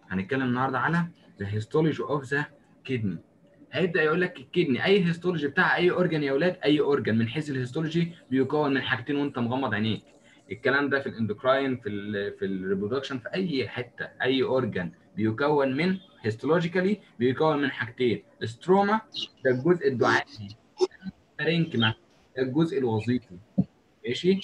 هنتكلم النهارده على ذا هيستولوجي اوف ذا كدني هيبدا يقول لك الكدني اي هيستولوجي بتاع اي اورجان يا اولاد اي اورجان من حيث الهيستولوجي بيكون من حاجتين وانت مغمض عينيك الكلام ده في الاندوكراين في ال في الريبرودكشن في اي حته اي اورجان بيكون من هيستولوجيكالي بيكون من حاجتين ستروما ده الجزء الدعائي بارينكما ده الجزء الوظيفي ماشي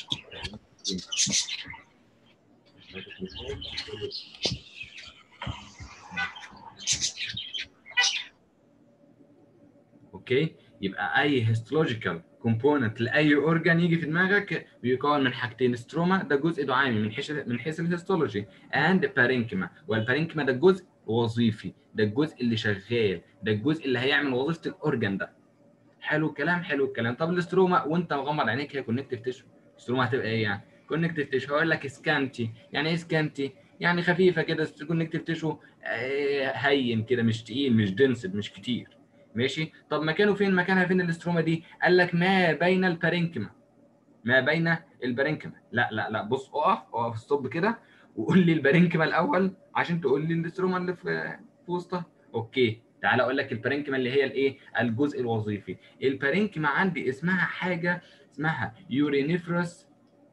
اوكي يبقى اي هيستولوجيكال كومبوننت لاي اورجان يجي في دماغك بيكون من حاجتين ستروما ده جزء دعامي من حيث من حيث الهيستولوجي اند بارينكما والبارينكما ده الجزء وظيفي ده الجزء اللي شغال ده الجزء اللي هيعمل وظيفه الاورجان ده حلو الكلام حلو الكلام طب الاستروما وانت مغمض عينيك هي كونكتيف تيشو الاستروما هتبقى ايه يعني كونكتيف تيشو هقول لك سكانتي يعني ايه سكانتي يعني خفيفه كده كونكتيف تيشو هين كده مش تقيل مش دنسد مش كتير ماشي طب مكانه فين مكانها فين الاستروما دي قال لك ما بين البارينكما ما بين البارينكما لا لا لا بص اقف اقف ستوب كده وقول لي البارينكما الاول عشان تقول لي الاستروما اللي في في وسطها اوكي تعالى اقول لك البارينكما اللي هي الايه الجزء الوظيفي البارينكما عندي اسمها حاجه اسمها يورينيفرس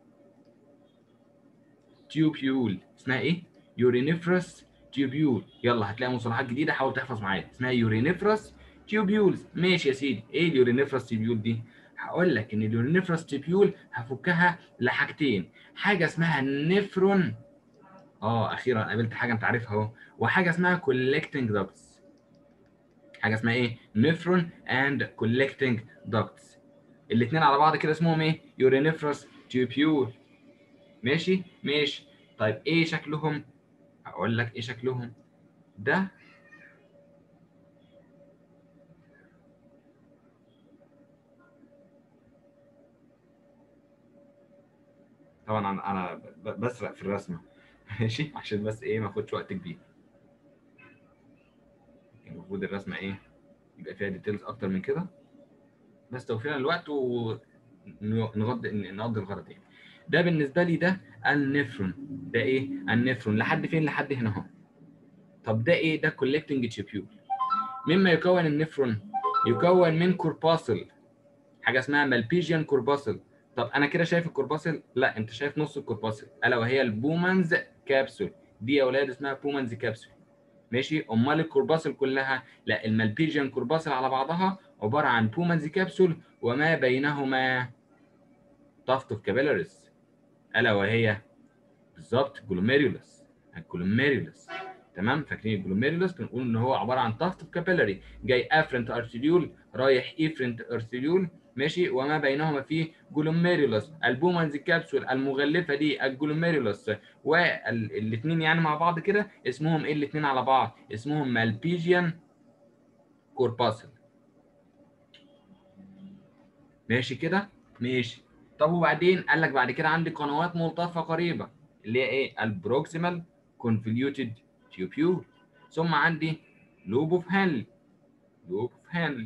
تيوبيول اسمها ايه يورينيفرس تيوبيول يلا هتلاقي مصطلحات جديده حاول تحفظ معايا اسمها يورينيفرس تيوبيولز ماشي يا سيدي ايه اليورينيفرس تيوبيول دي هقول لك ان اليورينيفرس تيوبيول هفكها لحاجتين حاجه اسمها نفرون اه اخيرا قابلت حاجه انت عارفها اهو وحاجه اسمها كولكتنج داكتس حاجه اسمها ايه نفرون اند كولكتنج داكتس الاثنين على بعض كده اسمهم ايه يورينيفرس تيوبيول ماشي ماشي طيب ايه شكلهم اقول لك ايه شكلهم ده طبعا انا انا بسرق في الرسمه ماشي عشان بس ايه ما اخدش وقت كبير المفروض الرسمه ايه يبقى فيها ديتيلز اكتر من كده بس توفيرا الوقت ونغض نقضي الغرض يعني ده بالنسبه لي ده النفرون ده ايه النفرون لحد فين لحد هنا اهو طب ده ايه ده كولكتنج تيوبيول مما يكون النفرون يكون من كورباسل حاجه اسمها مالبيجيان كورباسل طب انا كده شايف الكورباسل لا انت شايف نص الكورباسل الا وهي البومانز كابسول دي يا اولاد اسمها بومانز كابسول ماشي امال الكورباسل كلها لا المالبيجيان كورباسل على بعضها عباره عن بومانز كابسول وما بينهما طفت اوف كابيلاريز الا وهي بالظبط جلوميريولس الجلوميريولس تمام فاكرين الجلوميريولس بنقول ان هو عباره عن طفت اوف كابيلاري جاي افرنت ارتريول رايح ايفرنت ارتريول ماشي وما بينهما في جلوميريولس البومانز كابسول المغلفه دي الجلوميريولس والاثنين يعني مع بعض كده اسمهم ايه الاثنين على بعض اسمهم مالبيجيان كورباسل ماشي كده ماشي طب وبعدين قال لك بعد كده عندي قنوات ملتفه قريبه اللي هي ايه البروكسيمال كونفوليوتد تيوبيول ثم عندي لوب اوف هانلي لوب اوف هانلي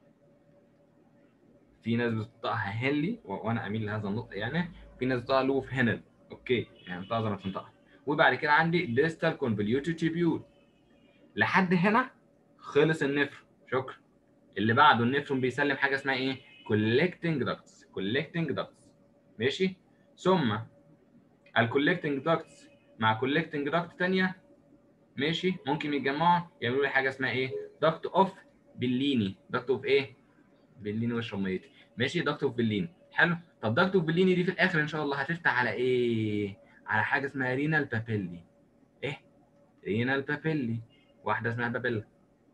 في ناس بتنطقها هنلي وانا اميل لهذا النطق يعني في ناس بتنطقها لوب اوف هانل اوكي يعني انت اقدر تنطقها وبعد كده عندي ديستال كونفوليوتد تيوبيول لحد هنا خلص النفر شكرا اللي بعده النفرون بيسلم حاجه اسمها ايه كولكتنج داكتس كولكتنج داكتس ماشي ثم الكولكتنج داكتس مع كولكتنج داكت ثانيه ماشي ممكن يتجمعوا يعملوا لي حاجه اسمها ايه داكت اوف بليني داكت اوف ايه بليني واشرب ميتي ماشي داكت اوف بليني حلو طب داكت اوف بليني دي في الاخر ان شاء الله هتفتح على ايه على حاجه اسمها رينال بابيلي ايه رينال بابيلي واحده اسمها بابيلا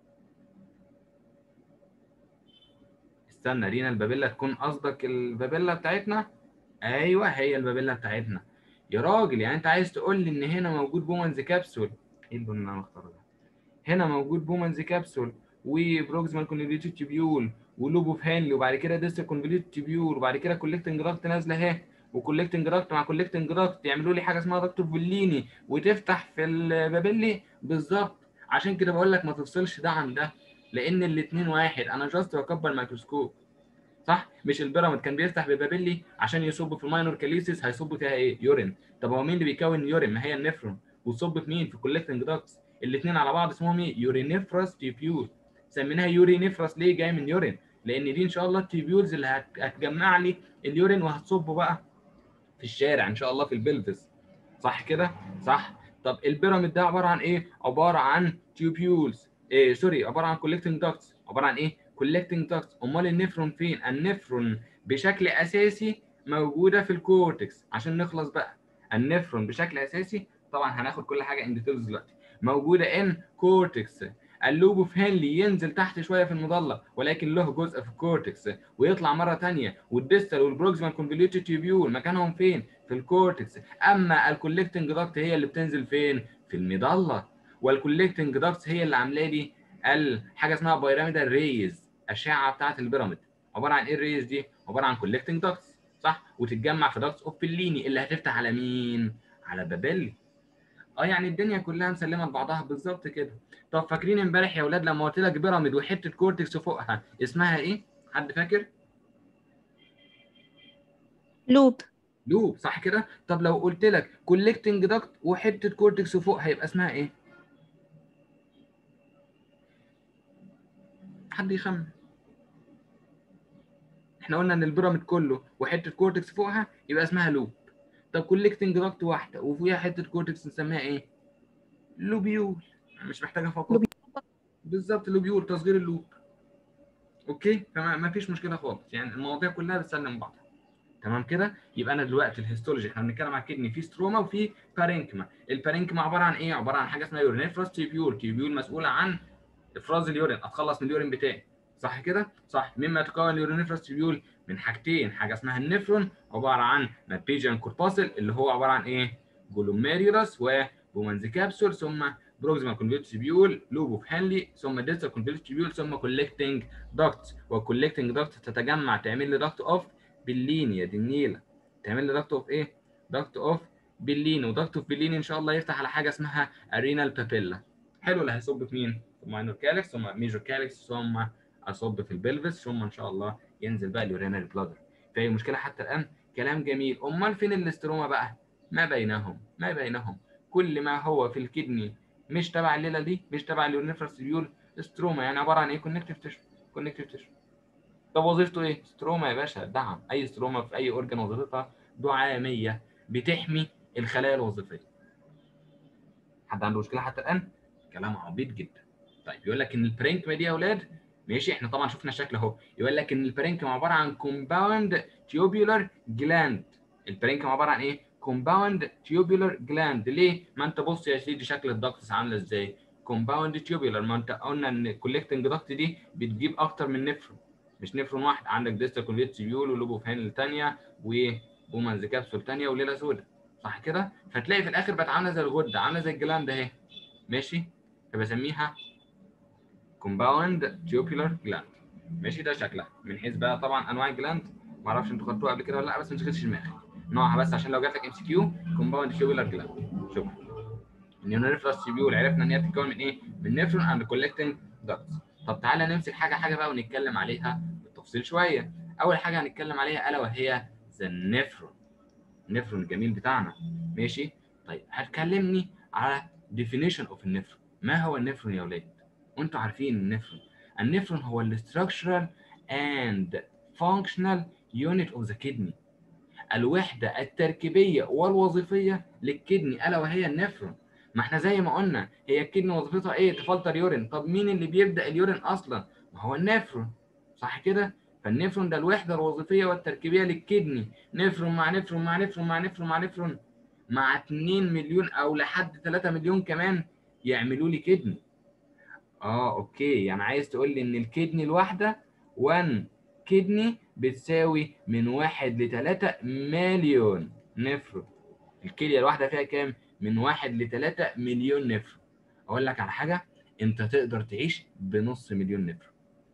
استنى رينا البابيلا تكون قصدك البابيلا بتاعتنا ايوه هي البابيلا بتاعتنا يا راجل يعني انت عايز تقول لي ان هنا موجود بومنز كابسول ايه اللون اللي انا مختاره ده هنا موجود بومنز كابسول وبروكسيمال كونفوليوتد تيبيول ولوب اوف هانلي وبعد كده ديستال كونفوليوتد تيبيول وبعد كده كولكتنج داكت نازله اهي وكولكتنج داكت مع كولكتنج داكت يعملوا لي حاجه اسمها دكتور فيليني وتفتح في البابيلي بالظبط عشان كده بقول لك ما تفصلش ده عن ده لان الاثنين واحد انا جاست بكبر الميكروسكوب صح مش البيراميد كان بيفتح ببابيلي عشان يصب في الماينور كاليسيس هيصب فيها ايه يورين طب هو مين اللي بيكون يورين ما هي النفرون وتصب في مين في كولكتنج داكتس الاثنين على بعض اسمهم ايه يورينيفرس تيبيول سميناها يورينيفرس ليه جاي من يورين لان دي ان شاء الله التيبيولز اللي هت- هتجمع لي اليورين وهتصبه بقى في الشارع ان شاء الله في البلفس صح كده صح طب البيراميد ده عباره عن ايه عباره عن تيوبيولز إيه سوري عباره عن كولكتنج داكتس عباره عن ايه كولكتنج داكتس امال النفرون فين النفرون بشكل اساسي موجوده في الكورتكس عشان نخلص بقى النفرون بشكل اساسي طبعا هناخد كل حاجه ان ديتيلز دلوقتي موجوده ان كورتكس اللوب اوف هنلي ينزل تحت شويه في المظله ولكن له جزء في الكورتكس ويطلع مره ثانيه والديستال والبروكسيمال كونفوليوتد تيوبيول مكانهم فين في الكورتكس اما الكولكتنج داكت هي اللي بتنزل فين في المظله والكولكتنج داكتس هي اللي عامله لي الحاجه اسمها بايراميدال ريز اشعه بتاعه البيراميد عباره عن ايه الريز دي عباره عن كولكتنج داكتس صح وتتجمع في داكتس اوف بليني اللي هتفتح على مين على بابيلي اه يعني الدنيا كلها مسلمه لبعضها بالظبط كده طب فاكرين امبارح يا اولاد لما قلت لك بيراميد وحته كورتكس فوقها اسمها ايه حد فاكر لوب لوب صح كده طب لو قلت لك كولكتنج داكت وحته كورتكس فوق هيبقى اسمها ايه حد يخمن احنا قلنا ان البيراميد كله وحته كورتكس فوقها يبقى اسمها لوب طب كولكتنج داكت واحده وفيها حته كورتكس نسميها ايه لوبيول مش محتاجه فقط لوبيول. بالظبط لوبيول تصغير اللوب اوكي فما ما فيش مشكله خالص يعني المواضيع كلها بتسلم بعضها تمام كده يبقى انا دلوقتي الهيستولوجي احنا بنتكلم على الكدني في ستروما وفي بارينكما البارينكما عباره عن ايه عباره عن حاجه اسمها يورينيفراس تيبيول تيبيول مسؤوله عن افراز اليورين اتخلص من اليورين بتاعي صح كده صح مما يتكون اليورينيفراس تيبيول من حاجتين حاجه اسمها النفرون عباره عن مابيجيان كورباسل اللي هو عباره عن ايه جلوميريوس وبومانزي كابسول ثم بروكسيمال كونفيوت تيبيول لوب اوف هانلي ثم ديستال كونفيوت تيبيول ثم كولكتنج داكتس والكولكتنج داكت تتجمع تعمل لي داكت اوف بلين يا دي النيله تعمل لي داكت اوف ايه داكت اوف بلين وداكت اوف بلين ان شاء الله يفتح على حاجه اسمها ارينال بابيلا حلو اللي هيصب في مين في ماينور كالكس ثم ميجور كالكس ثم اصب في البلفس ثم ان شاء الله ينزل بقى اليورينال بلادر في مشكله حتى الان كلام جميل امال فين الاستروما بقى ما بينهم ما بينهم كل ما هو في الكدني مش تبع الليله دي مش تبع اليورينيفرس تيبيول استروما يعني عباره عن ايه كونكتيف تيشو كونكتيف تيشو طب وظيفته ايه ستروما يا باشا دعم اي ستروما في اي اورجان وظيفتها دعاميه بتحمي الخلايا الوظيفيه حد عنده مشكله حتى الان كلام عبيط جدا طيب يقول لك ان البرينكما دي يا اولاد ماشي احنا طبعا شفنا الشكل اهو يقول لك ان البرينكما عباره عن كومباوند تيوبولار جلاند البرينكما عباره عن ايه كومباوند تيوبولار جلاند ليه ما انت بص يا سيدي شكل الدكتس عامله ازاي كومباوند تيوبولار ما انت قلنا ان الكولكتنج دكت دي بتجيب اكتر من نفرون مش نفرون واحد عندك ديستال كونفيت تيبيول ولوبو فانل ثانيه وبومانز كابسول ثانيه وليله سودا صح كده فتلاقي في الاخر بقت عامله زي الغده عامله زي الجلاند اهي ماشي فبسميها كومباوند تيوبولار جلاند ماشي ده شكلها من حيث بقى طبعا انواع الجلاند ما اعرفش انتوا خدتوها قبل كده ولا لا بس ما تشغلش دماغك نوعها بس عشان لو جات لك ام سي كيو كومباوند تيوبولار جلاند شكرا النيونيفراس تيبيول عرفنا ان هي بتتكون من ايه؟ من نيفرون اند كولكتنج داكتس طب تعالى نمسك حاجه حاجه بقى ونتكلم عليها بالتفصيل شويه اول حاجه هنتكلم عليها الا وهي ذا النفرون النفرون الجميل بتاعنا ماشي طيب هتكلمني على definition of النفرون ما هو النفرون يا ولاد وانتوا عارفين النفرون النفرون هو ال structural and functional unit of the kidney الوحدة التركيبية والوظيفية للكدني ألا وهي النفرون ما احنا زي ما قلنا هي الكدني وظيفتها ايه تفلتر يورين طب مين اللي بيبدأ اليورين أصلا ما هو النفرون صح كده فالنفرون ده الوحدة الوظيفية والتركيبية للكدني نفرون مع نفرون مع نفرون مع نفرون مع نفرون مع 2 مليون أو لحد 3 مليون كمان يعملوا لي كدني اه اوكي يعني عايز تقول لي ان الكدني الواحده 1 كدني بتساوي من 1 ل 3 مليون نفرون الكليه الواحده فيها كام من 1 ل 3 مليون نفرون اقول لك على حاجه انت تقدر تعيش بنص مليون نفرون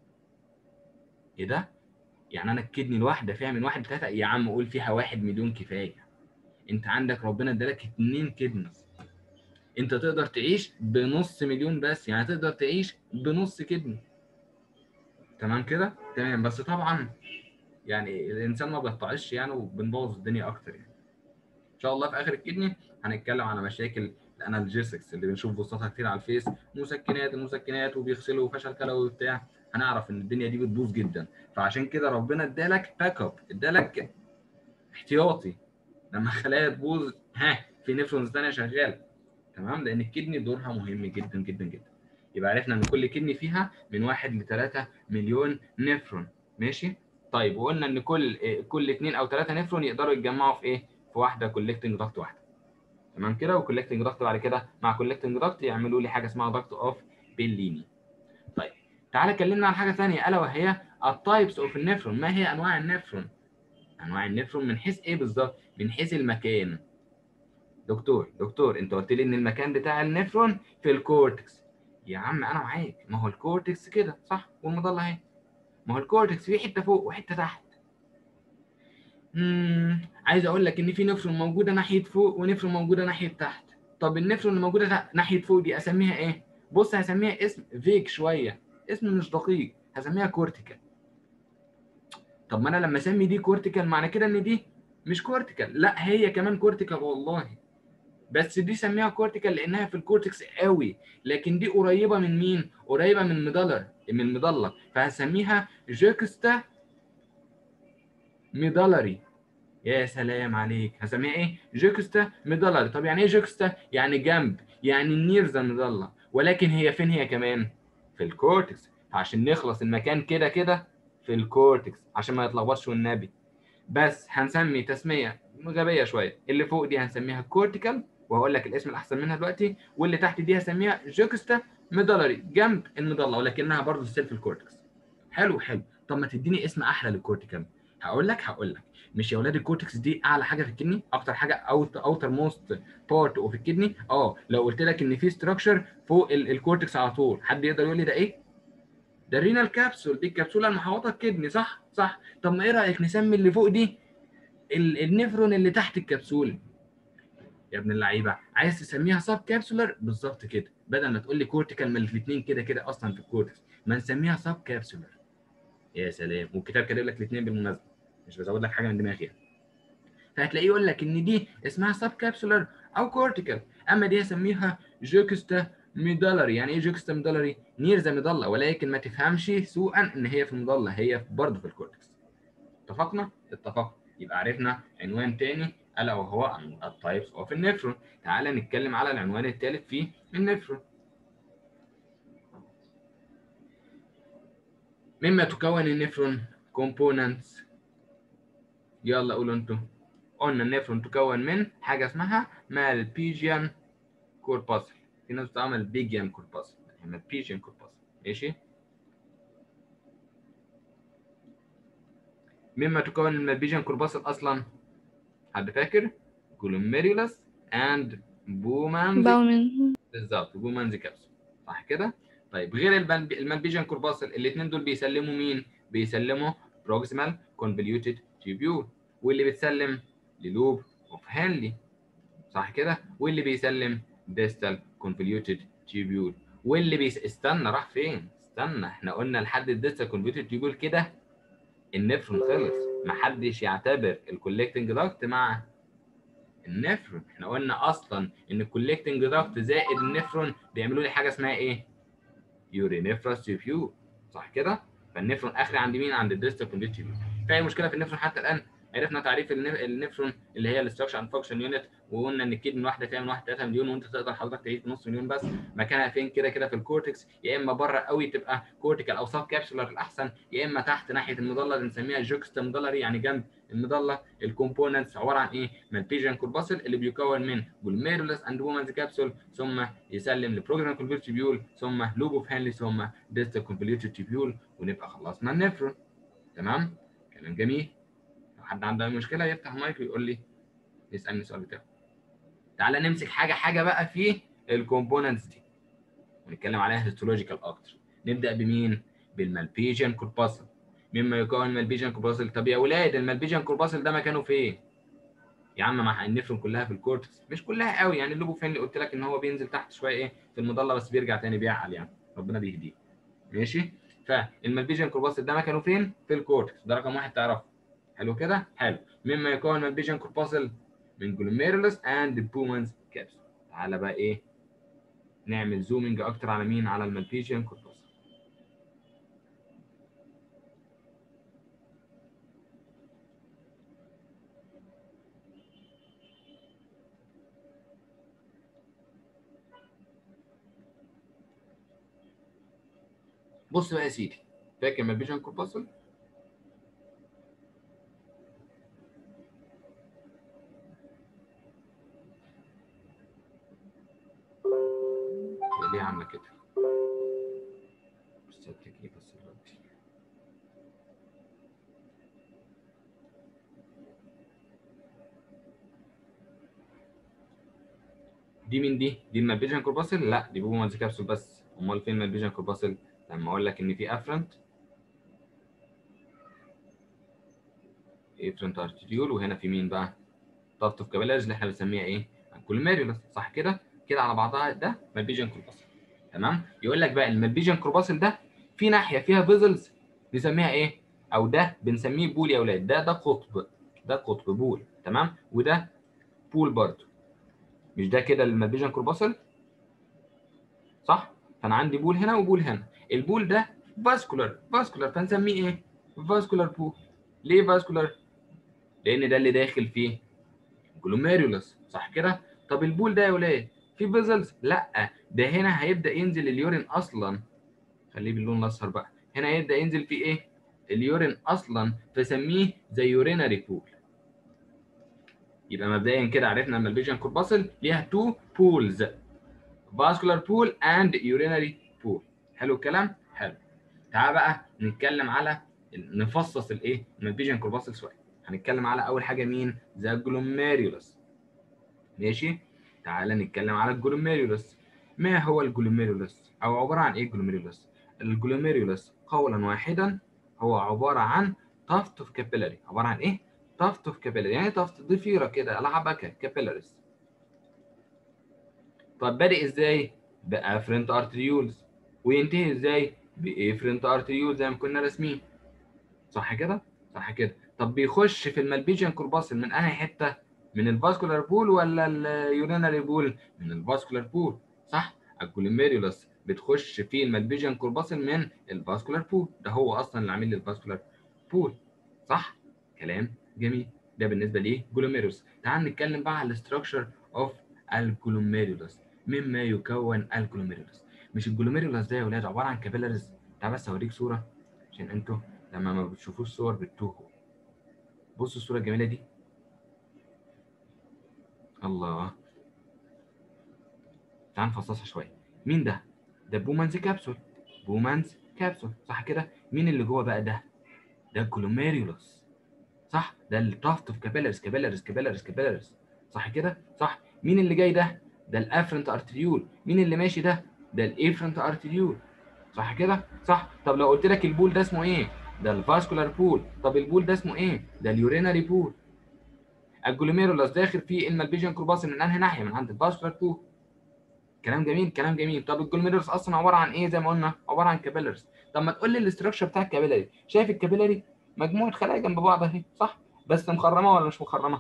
ايه ده يعني انا الكدني الواحده فيها من 1 ل 3 يا عم قول فيها 1 مليون كفايه انت عندك ربنا ادالك 2 كدنس انت تقدر تعيش بنص مليون بس يعني تقدر تعيش بنص كدني تمام كده تمام بس طبعا يعني الانسان ما بيطعش يعني وبنبوظ الدنيا اكتر يعني ان شاء الله في اخر الكدني هنتكلم على مشاكل الانالجيسكس اللي بنشوف بوستاتها كتير على الفيس مسكنات المسكنات وبيغسلوا وفشل كلوي وبتاع هنعرف ان الدنيا دي بتبوظ جدا فعشان كده ربنا ادالك باك اب ادالك احتياطي لما خلايا تبوظ ها في نفرونز ثانيه شغاله تمام لان الكدني دورها مهم جدا جدا جدا يبقى عرفنا ان كل كدني فيها من 1 ل 3 مليون نفرون ماشي طيب وقلنا ان كل كل 2 او 3 نفرون يقدروا يتجمعوا في ايه في واحده كولكتنج ضغط واحده تمام كده وكولكتنج ضغط بعد كده مع كولكتنج ضغط يعملوا لي حاجه اسمها ضغط اوف بيليني طيب تعالى كلمنا عن حاجه ثانيه الا وهي التايبس اوف النفرون ما هي انواع النفرون انواع النفرون من حيث ايه بالظبط من حيث المكان دكتور دكتور انت قلت لي ان المكان بتاع النفرون في الكورتكس يا عم انا معاك ما هو الكورتكس كده صح والمظله اهي ما هو الكورتكس فيه حته فوق وحته تحت امم عايز اقول لك ان في نفرون موجوده ناحيه فوق ونفرون موجوده ناحيه تحت طب النفرون اللي موجوده تحت ناحيه فوق دي اسميها ايه بص هسميها اسم فيك شويه اسم مش دقيق هسميها كورتيكال طب ما انا لما اسمي دي كورتيكال معنى كده ان دي مش كورتيكال لا هي كمان كورتيكال والله بس دي سميها كورتيكال لانها في الكورتكس قوي لكن دي قريبه من مين قريبه من ميدالر من المضله فهسميها جوكستا ميدالري يا سلام عليك هسميها ايه جوكستا ميدالري طب يعني ايه جوكستا يعني جنب يعني نير ذا ميدالة ولكن هي فين هي كمان في الكورتكس عشان نخلص المكان كده كده في الكورتكس عشان ما يتلخبطش والنبي بس هنسمي تسميه غبيه شويه اللي فوق دي هنسميها كورتيكال وهقول لك الاسم الاحسن منها دلوقتي واللي تحت دي هسميها جوكستا ميدالري جنب المضله ولكنها برضه ستيل في الكورتكس حلو حلو طب ما تديني اسم احلى للكورتيكال هقول لك هقول لك مش يا اولاد الكورتكس دي اعلى حاجه في الكدني اكتر حاجه اوت اوتر موست بارت اوف الكدني اه لو قلت لك ان في ستراكشر فوق الكورتكس على طول حد يقدر يقول لي ده ايه ده الرينال كابسول دي الكبسوله المحوطه الكدني صح صح طب ما ايه رايك نسمي اللي فوق دي النفرون اللي تحت الكبسوله يا ابن اللعيبه عايز تسميها سب كابسولر بالظبط كده بدل ما تقول لي كورتيكال من الاثنين كده كده اصلا في الكورتكس ما نسميها سب كابسولر يا سلام والكتاب كاتب لك الاثنين بالمناسبه مش بزود لك حاجه من دماغي يعني. فهتلاقيه يقول لك ان دي اسمها سب كابسولر او كورتيكال اما دي هسميها جوكستا ميدالري يعني ايه جوكستا ميدالري نير ذا ميدالا ولكن ما تفهمش سوءا ان هي في المضله هي برضه في الكورتكس اتفقنا اتفقنا يبقى عرفنا عنوان تاني الا وهو التايبس اوف النفرون تعال نتكلم على العنوان الثالث في النفرون مما تكون النفرون components يلا قولوا انتوا قلنا النفرون تكون من حاجه اسمها مالبيجيان كورباسل في ناس بتعمل بيجيان كورباسل مالبيجيان كورباسل ماشي مما تكون المالبيجيان كورباسل اصلا حد فاكر جلوميريولاس اند بومانز باومن بالظبط بومانز كابسول صح كده طيب غير البل- المالبيجيان كورباسل الاثنين دول بيسلموا مين بيسلموا بروكسيمال كونفوليوتد تيبيول واللي بتسلم للوب اوف هانلي صح كده واللي بيسلم ديستال كونفوليوتد تيبيول واللي بيس... استنى راح فين استنى احنا قلنا لحد الديستال كونفوليوتد تيبيول كده النفرون خلص محدش يعتبر الكولكتنج داكت مع النفرون احنا قلنا اصلا ان الكولكتنج داكت زائد النفرون بيعملوا لي حاجه اسمها ايه يورينيفراس تيبيول صح كده فالنفرون اخري عند مين عند الديستال كونفوليوتد تيبيول في اي مشكله في النفرون حتى الان عرفنا تعريف النف- النفرون اللي هي الاستراكشر اند فانكشن يونت وقلنا ان الكدني الواحده فيها من 1 3 مليون وانت تقدر حضرتك تعيش بنص مليون بس مكانها فين كده كده في الكورتكس يا اما بره قوي تبقى كورتيكال او سب كابسولار الاحسن يا اما تحت ناحيه المظله اللي بنسميها جوكستا مدلري يعني جنب المظله الكومبوننتس عباره عن ايه مالبيجيان كورباسل اللي بيكون من جلوميرولس اند وومنز كابسول ثم يسلم لبروجرام كونفوليوتد تيبيول ثم لوب اوف هانلي ثم ديستال كونفوليوتد تيبيول ونبقى خلصنا النفرون تمام كلام جميل لو حد عنده اي مشكله يفتح المايك ويقول لي يسالني السؤال بتاعه تعالى نمسك حاجه حاجه بقى في الكومبوننتس دي ونتكلم عليها هيستولوجيكال اكتر نبدا بمين بالمالبيجيان كورباسل مما يكون المالبيجيان كورباسل طب يا ولاد المالبيجيان كورباسل ده مكانه فين يا عم مع النفرون كلها في الكورتكس مش كلها قوي يعني اللوبوفين اللي قلت لك ان هو بينزل تحت شويه ايه في المظله بس بيرجع تاني بيعقل يعني ربنا بيهديه ماشي فالمالبيجيان كورباسل ده مكانه فين في الكورتكس ده رقم واحد تعرفه حلو كده حلو مما يكون المالبيجيان كورباسل من جلوميرولس اند بومانز كابسول تعالى بقى ايه نعمل زومنج اكتر على مين على المالبيجيان كورباسل بص بقى يا سيدي فاكر مالبيجيان كورباسل هي ليه عامله كده بس ايه بس دلوقتي دي مين دي؟ دي المالبيجيان كورباسل؟ لا دي بومانز كابسول بس امال فين المالبيجيان كورباسل؟ لما اقول لك ان في افرنت افرنت ارتيول وهنا في مين بقى؟ طفت اوف كابيلاريز اللي احنا بنسميها ايه؟ الكوليميريولاس صح كده؟ كده على بعضها ده مالبيجيان كورباسل تمام؟ يقول لك بقى المالبيجيان كورباسل ده في ناحيه فيها فيزلز نسميها ايه؟ او ده بنسميه بول يا اولاد ده ده قطب ده قطب بول تمام؟ وده بول برضه مش ده كده المالبيجيان كورباسل؟ صح؟ فانا عندي بول هنا وبول هنا البول ده فاسكولار فاسكولار فنسميه ايه؟ فاسكولار بول ليه فاسكولار؟ لان ده اللي داخل فيه جلوميرولس صح كده؟ طب البول ده يا ولاد في فيزلز؟ لا ده هنا هيبدا ينزل اليورين اصلا خليه باللون الاصفر بقى هنا هيبدا ينزل فيه ايه؟ اليورين اصلا فسميه زي يورينري بول يبقى مبدئيا كده عرفنا ان الفيجن كورباسل ليها تو بولز فاسكولار بول اند يورينري بول حلو الكلام؟ حلو تعال بقى نتكلم على نفصص الايه؟ الفيجن كورباسل شويه هنتكلم على اول حاجه مين؟ ذا جلوميريولس ماشي؟ تعالى نتكلم على الجلوميريولس ما هو الجلوميريولس او عباره عن ايه الجلوميريولس الجلوميريولس قولا واحدا هو عباره عن طفت اوف كابيلاري عباره عن ايه طفت اوف كابيلاري يعني طفت ضفيره كده لعبكه كابيلاريز طب بادئ ازاي بافرنت ارتريولز وينتهي ازاي بافرنت ارتريولز زي ما كنا راسمين صح كده صح كده طب بيخش في المالبيجيان كورباسل من انهي حته من الفاسكولار بول ولا اليورينري بول من الفاسكولار بول صح الجلوميريولس بتخش في المالبيجيان كورباسل من الفاسكولار بول ده هو اصلا اللي عامل لي الفاسكولار بول صح كلام جميل ده بالنسبه ليه جلوميريولس تعال نتكلم بقى على الاستراكشر اوف الجلوميريولس مما يكون الجلوميريولس مش الجلوميريولس ده يا ولاد عباره عن كابيلاريز تعال بس اوريك صوره عشان انتوا لما ما بتشوفوش صور بتتوهوا بصوا الصوره الجميله دي الله تعال نفصصها شويه مين ده ده بومانز كابسول بومانز كابسول صح كده مين اللي جوه بقى ده ده الجلوميريولس صح ده الطفت في كابيلاريز كابيلاريز كابيلاريز كابيلاريز صح كده صح مين اللي جاي ده ده الافرنت ارتريول مين اللي ماشي ده ده الافرنت ارتريول صح كده صح طب لو قلت لك البول ده اسمه ايه ده الفاسكولار بول طب البول ده اسمه ايه ده اليورينري بول الجلوميرولس داخل فيه المالبيجيان كورباسل من انهي ناحيه من عند الفاسكولار بول كلام جميل كلام جميل طب الجلوميرولس اصلا عباره عن ايه زي ما قلنا عباره عن كابيلاريز طب ما تقول لي الاستراكشر بتاع الكابيلاري شايف الكابيلاري مجموعه خلايا جنب بعض اهي صح بس مخرمه ولا مش مخرمه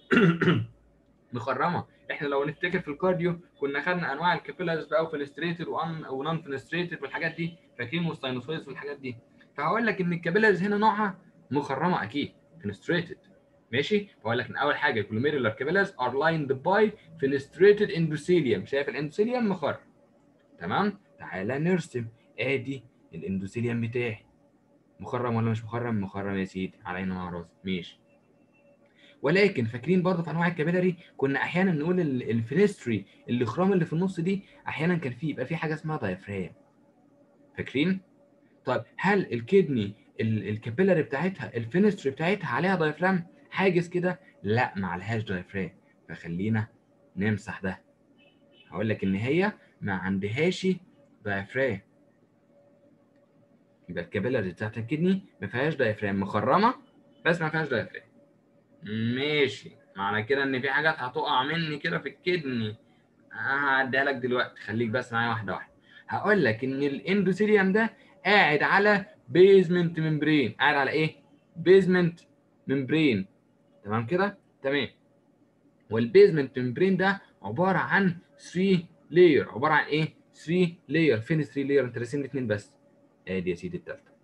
مخرمه احنا لو نفتكر في الكارديو كنا خدنا انواع الكابيلاريز بقى وفينستريتد وان ونون فينستريتد والحاجات دي فاكرين والساينوسويدز والحاجات دي فهقول لك ان الكابيلاريز هنا نوعها مخرمه اكيد فينستريتد ماشي بقول لك ان اول حاجه glomerular capillaries are lined by fenestrated endothelium شايف الاندوثيليوم مخرم تمام تعالى نرسم ادي الاندوثيليوم بتاعي مخرم ولا مش مخرم مخرم يا سيدي على عيني وعلى راسي ماشي ولكن فاكرين برضه في انواع الكابيلاري كنا احيانا نقول الفينستري الاخرام اللي في النص دي احيانا كان فيه يبقى في حاجه اسمها دايفرام فاكرين طيب هل الكدني الكابيلاري بتاعتها الفينستري بتاعتها عليها دايفرام حاجز كده لا ما عليهاش دايفرام فخلينا نمسح ده هقول لك ان هي ما عندهاش دايفرام يبقى الكابيلاري بتاعت الكدني ما فيهاش دايفرام مخرمه بس ما فيهاش دايفرام ماشي معنى كده ان في حاجات هتقع مني كده في الكدني هعديها لك دلوقتي خليك بس معايا واحده واحده هقول لك ان الاندوثيليوم ده قاعد على بيزمنت ممبرين قاعد على ايه بيزمنت ممبرين تمام كده تمام والبيزمنت ممبرين ده عباره عن 3 لاير عباره عن ايه 3 لاير فين 3 لاير انت راسم لي اثنين بس ادي يا سيدي الثالثه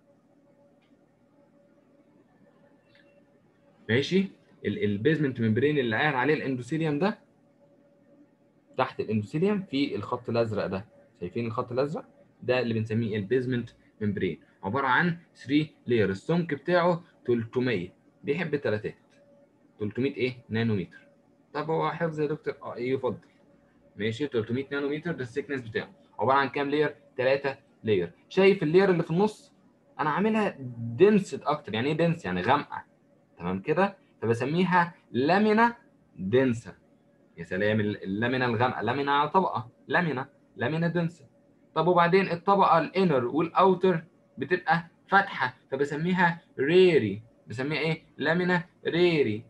ماشي البيزمنت ممبرين اللي قاعد عليه الاندوثيليوم ده تحت الاندوثيليوم في الخط الازرق ده شايفين الخط الازرق ده اللي بنسميه البيزمنت ممبرين عباره عن 3 لاير السمك بتاعه 300 بيحب الثلاثات 300 ايه نانومتر طب هو حفظ يا دكتور اه يفضل ماشي 300 نانومتر ده السكنس بتاعه عباره عن كام لاير 3 لاير شايف اللاير اللي في النص انا عاملها دنسد اكتر يعني ايه دنس يعني غامقه تمام كده فبسميها لامينا دنسا يا سلام اللامينا الغامقه لامينا على طبقه لامينا لامينا دنسا طب وبعدين الطبقه الانر والاوتر بتبقى فاتحه فبسميها ريري بسميها ايه لامينا ريري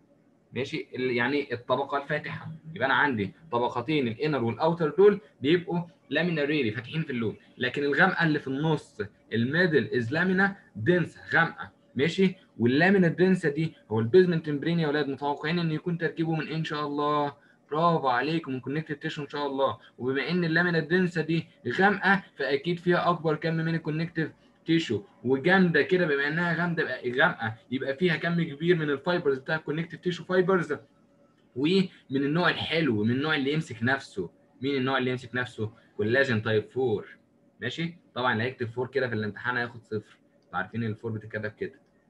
ماشي يعني الطبقه الفاتحه يبقى انا عندي طبقتين الانر والاوتر دول بيبقوا لامينا ريري فاتحين في اللون لكن الغامقه اللي في النص الميدل از لامينا دنسا غامقه ماشي واللامينا الدنسه دي هو البيزمنت ممبرين يا اولاد متوقعين ان يكون تركيبه من ان شاء الله برافو عليكم من كونكتيف تيشو ان شاء الله وبما ان اللامينا الدنسه دي غامقه فاكيد فيها اكبر كم من الكونكتيف تيشو وجامده كده بما انها جامده غامقه يبقى فيها كم كبير من الفايبرز بتاع الكونكتيف تيشو فايبرز ومن النوع الحلو من النوع اللي يمسك نفسه مين النوع اللي يمسك نفسه كولاجين تايب 4 ماشي طبعا اللي هيكتب 4 كده في الامتحان هياخد صفر عارفين ان الفور بتتكتب كده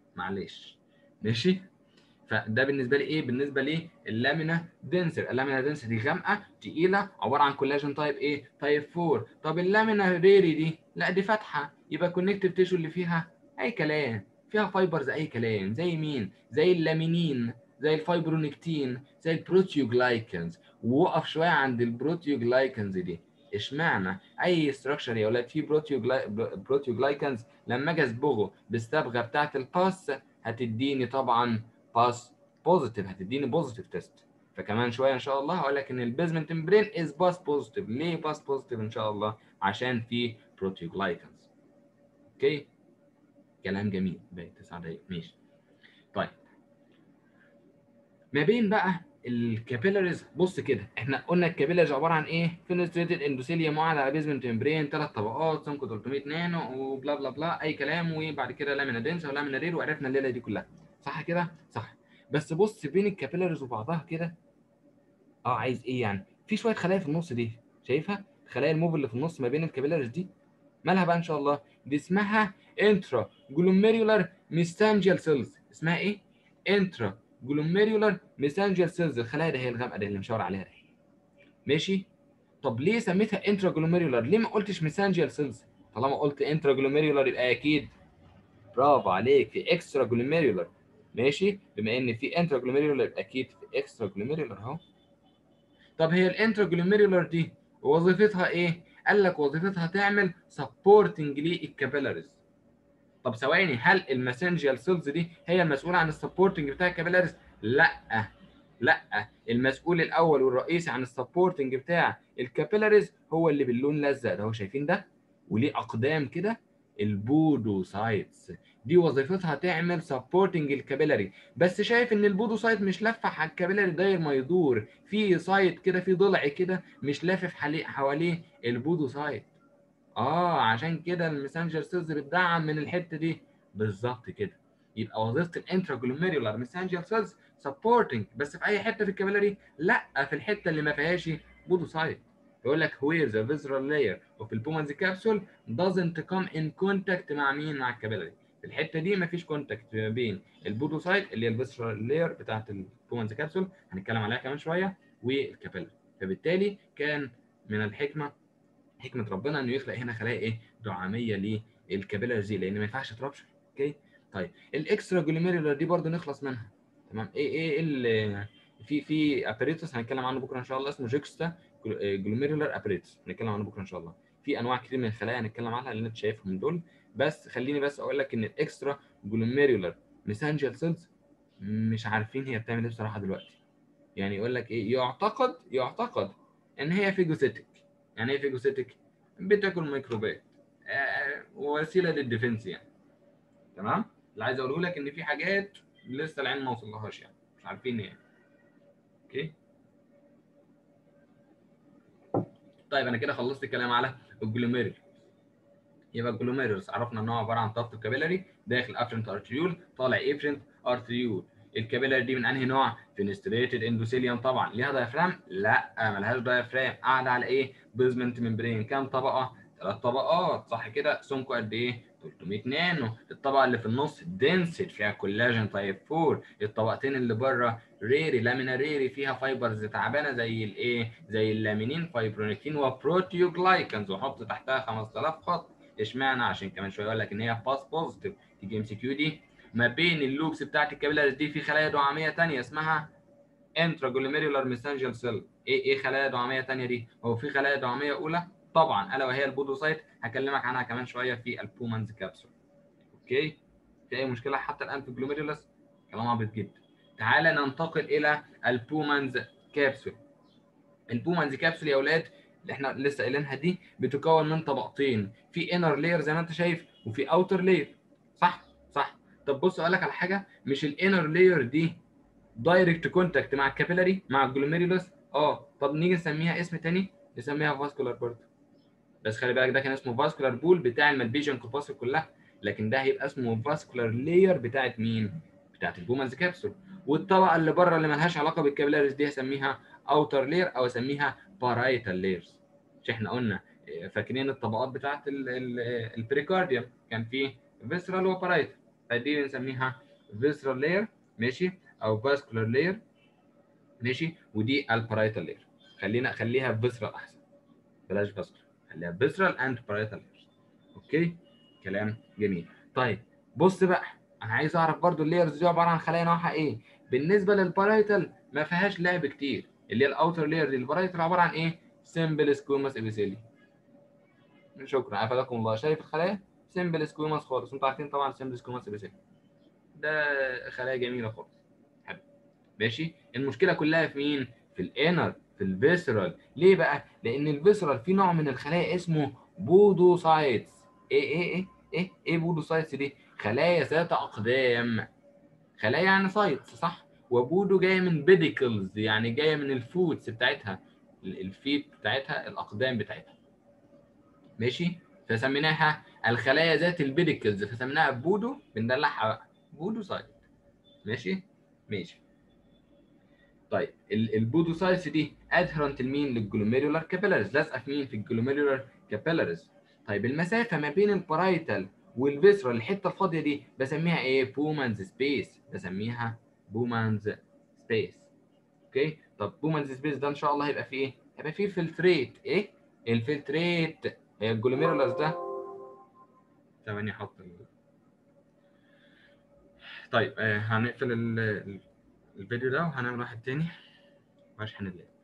معلش ماشي فده بالنسبه لي ايه بالنسبه لي اللامينا دنسر اللامينا دنسر دي غامقه تقيله عباره عن كولاجين تايب ايه تايب 4 طب اللامينا ريري دي لا دي فاتحه يبقى كونكتيف تيشو اللي فيها اي كلام فيها فايبرز اي كلام زي مين زي اللامينين زي الفايبرونكتين زي البروتيوجلايكنز ووقف شويه عند البروتيوجلايكنز دي اشمعنى اي ستراكشر يا ولاد فيه بروتيوجلايكنز لما اجي اصبغه بالصبغه بتاعه الباس هتديني طبعا باس بوزيتيف هتديني بوزيتيف تيست فكمان شويه ان شاء الله هقول لك ان البيزمنت ممبرين از باس بوزيتيف ليه باس بوزيتيف ان شاء الله عشان في بروتيوجلايكنز اوكي كلام جميل باقي 9 دقايق ماشي طيب ما بين بقى الكابيلاريز بص كده احنا قلنا الكابيلاريز عباره عن ايه فينستريتد اندوثيليوم قاعد على بيزمنت ممبرين ثلاث طبقات سمك 300 نانو وبلا بلا بلا اي كلام وبعد كده لامينا دنسا ولامينا رير وعرفنا الليله دي كلها صح كده صح بس بص بين الكابيلاريز وبعضها كده اه عايز ايه يعني في شويه خلايا في النص دي شايفها الخلايا الموف اللي في النص ما بين الكابيلاريز دي مالها بقى ان شاء الله دي اسمها انترا جلوميرولار ميستانجيال سيلز اسمها ايه انترا جلوميرولار ميسانجيال سيلز الخلايا ده هي الغامقه دي اللي مشاور عليها ده ماشي طب ليه سميتها انترا جلوميرولار ليه ما قلتش ميسانجيال سيلز طالما قلت انترا جلوميرولار يبقى اكيد برافو عليك في اكسترا جلوميرولار ماشي بما ان في انترا جلوميرولار يبقى اكيد في اكسترا جلوميرولار اهو طب هي الانترا جلوميرولار دي وظيفتها ايه قال لك وظيفتها تعمل سبورتنج للكابيلاريز طب ثواني هل الماسنجيال سيلز دي هي المسؤوله عن السبورتنج بتاع الكابيلاريز لا لا المسؤول الاول والرئيسي عن السبورتنج بتاع الكابيلاريز هو اللي باللون الازرق ده هو شايفين ده وليه اقدام كده البودوسايتس دي وظيفتها تعمل سبورتنج الكابيلاري بس شايف ان البودوسايت مش لافه على الكابيلاري داير ما يدور في سايت كده في ضلع كده مش لافف حواليه البودوسايت اه عشان كده المسنجر سيلز بتدعم من الحته دي بالظبط كده يبقى وظيفه الانترا جلوميرولار مسنجر سيلز سبورتنج بس في اي حته في الكابيلاري لا في الحته اللي ما فيهاش بودوسايت يقول لك where the visceral layer of البومنز capsule doesn't come in contact مع مين مع الكابيلاري في الحته دي مفيش كونتاكت ما بين البودوسايت اللي هي الفيسرال لاير بتاعت البومنز كابسول هنتكلم عليها كمان شويه والكابيلاري فبالتالي كان من الحكمه حكمه ربنا انه يخلق هنا خلايا ايه دعاميه للكابيلاريز دي لان ما ينفعش ترابشر اوكي طيب الاكسترا جلوميرولار دي برضو نخلص منها تمام ايه ايه ال في في اباريتوس هنتكلم عنه بكره ان شاء الله اسمه جيكستا جلوميرولار اباريتوس هنتكلم عنه بكره ان شاء الله في انواع كتير من الخلايا هنتكلم عنها اللي انت شايفهم دول بس خليني بس اقول لك ان الاكسترا جلوميرولار ميسانجيال سيلز مش عارفين هي بتعمل ايه بصراحه دلوقتي يعني يقول لك ايه يعتقد يعتقد ان هي فيجوسيتك يعني ايه فيجوسيتك بتاكل ميكروبات آه وسيله للديفنس يعني تمام اللي عايز اقوله لك ان في حاجات لسه العلم ما وصلهاش يعني مش عارفين يعني اوكي طيب انا كده خلصت الكلام على الجلوميرول يبقى الجلوميرولز عرفنا ان هو عباره عن ضغط كابيلاري داخل افرنت ارتريول طالع افرنت ارتريول الكابيلاري دي من انهي نوع فينستريتد اندوثيليوم طبعا ليها دايفرام لا ملهاش دايفرام قاعده على ايه بيزمنت ممبرين كام طبقه ثلاث طبقات صح كده سمكه قد ايه 300 نانو الطبقه اللي في النص دنسد فيها كولاجين تايب 4 الطبقتين اللي بره ريري لامينا ريري فيها فايبرز تعبانه زي الايه زي اللامينين فايبرونيكتين وبروتيوجلايكنز وحط تحتها 5000 خط اشمعنى عشان كمان شويه يقول لك ان هي باس بوزيتيف تيجي ام سي كيو دي ما بين اللوبس بتاعت الكابيلاريز دي في خلايا دعاميه ثانيه اسمها انتراجلوميرولار ميسنجر سيل ايه ايه خلايا دعاميه ثانيه دي هو في خلايا دعاميه اولى طبعا الا وهي البودوسايت هكلمك عنها كمان شويه في البومانز كابسول اوكي في اي مشكله حتى الان في الجلوميرولس كلام عبيط جدا تعالى ننتقل الى البومانز كابسول البومانز كابسول يا اولاد اللي احنا لسه قايلينها دي بتكون من طبقتين في انر لاير زي ما انت شايف وفي اوتر لاير صح صح طب بص اقول لك على حاجه مش الانر لاير دي دايركت كونتاكت مع الكابيلاري مع الجلوميرولس اه طب نيجي نسميها اسم تاني نسميها فاسكولار برضه بس خلي بالك ده كان اسمه فاسكولار بول بتاع المالبيجن كوباسل كلها لكن ده هيبقى اسمه فاسكولار لاير بتاعت مين بتاعت البومانز كابسول والطبقه اللي بره اللي ملهاش علاقه بالكابيلاريز دي هسميها اوتر لاير او اسميها بارايتال لايرز مش احنا قلنا فاكرين الطبقات بتاعت البريكارديوم كان فيه فيسرال وبارايتال فدي بنسميها فيسرال لاير ماشي او فاسكولار لاير ماشي ودي البارايتال لاير خلينا خليها فيسرال احسن بلاش فاسكولار خليها فيسرال اند بارايتال لايرز اوكي كلام جميل طيب بص بقى انا عايز اعرف برضو اللايرز دي عباره عن خلايا نوعها ايه بالنسبه للبارايتال ما فيهاش لعب كتير اللي هي الاوتر لاير دي البارايتال عباره عن ايه سمبل سكوماس ابيثيلي شكرا عافاكم الله شايف الخلايا سمبل سكوماس خالص انتوا عارفين طبعا سمبل سكوماس ابيثيلي ده خلايا جميله خالص حلو ماشي المشكله كلها في مين في الانر في الفيسرال ليه بقى لان الفيسرال في نوع من الخلايا اسمه بودوسايتس ايه ايه ايه ايه ايه بودوسايتس دي خلايا ذات اقدام خلايا يعني سايتس صح وبودو جايه من بيديكلز يعني جايه من الفوتس بتاعتها الفيت بتاعتها الاقدام بتاعتها ماشي فسميناها الخلايا ذات البيديكلز فسميناها بودو بندلعها بقى بودو سايت ماشي ماشي طيب البودوسايتس دي ادهرنت لمين للجلوميرولار كابيلاريز لازقه في مين في الجلوميرولار كابيلاريز طيب المسافه ما بين البرايتال والفيسرال الحته الفاضيه دي بسميها ايه بومانز سبيس بسميها بومانز سبيس اوكي طب بومانز سبيس ده ان شاء الله هيبقى فيه ايه هيبقى فيه فلتريت ايه الفلتريت هي الجلوميرولس ده ثواني احط ال... طيب آه هنقفل ال... الفيديو ده وهنعمل واحد تاني وهشحن اللاب